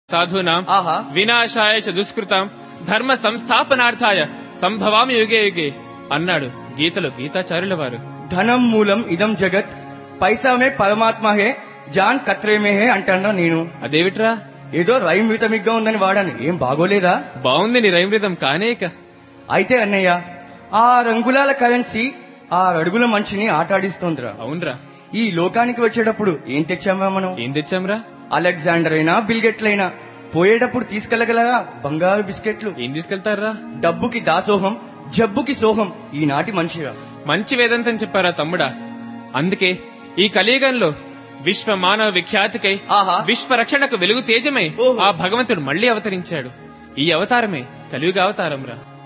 సాధూనాం ఆహా వినాశాయ చ దుష్కృతం ధర్మ సంస్థాపనార్థాయ సంభవామి యుగే యుగే అన్నాడు గీతలో గీతాచార్యుల వారు ధనం మూలం ఇదం జగత్ పైసామే పరమాత్మ హే జాన్ కత్రేమే హే అంటాడా నేను అదేమిట్రా ఏదో రైమ్ విటమిక్గా ఉందని వాడాను ఏం బాగోలేదా బాగుంది నీ రైమృతం కానేక అయితే అన్నయ్య ఆ రంగులాల కరెన్సీ ఆ అడుగుల మనిషిని ఆటాడిస్తోందిరా అవునరా ఈ లోకానికి వచ్చేటప్పుడు ఏం తెచ్చామా మనం ఏం తెచ్చాంరా అలెగ్జాండర్ అయినా బిల్గెట్లైనా పోయేటప్పుడు తీసుకెళ్లగలరా బంగారు బిస్కెట్లు ఏం తీసుకెళ్తారా డబ్బుకి దాసోహం జబ్బుకి సోహం ఈనాటి మనిషిరా మంచి వేదంతం చెప్పారా తమ్ముడా అందుకే ఈ కలియుగంలో విశ్వ మానవ విఖ్యాతికై ఆహా విశ్వ రక్షణకు వెలుగు తేజమై ఓహో. ఆ భగవంతుడు మళ్ళీ అవతరించాడు ఈ అవతారమే కలియుగ అవతారం రా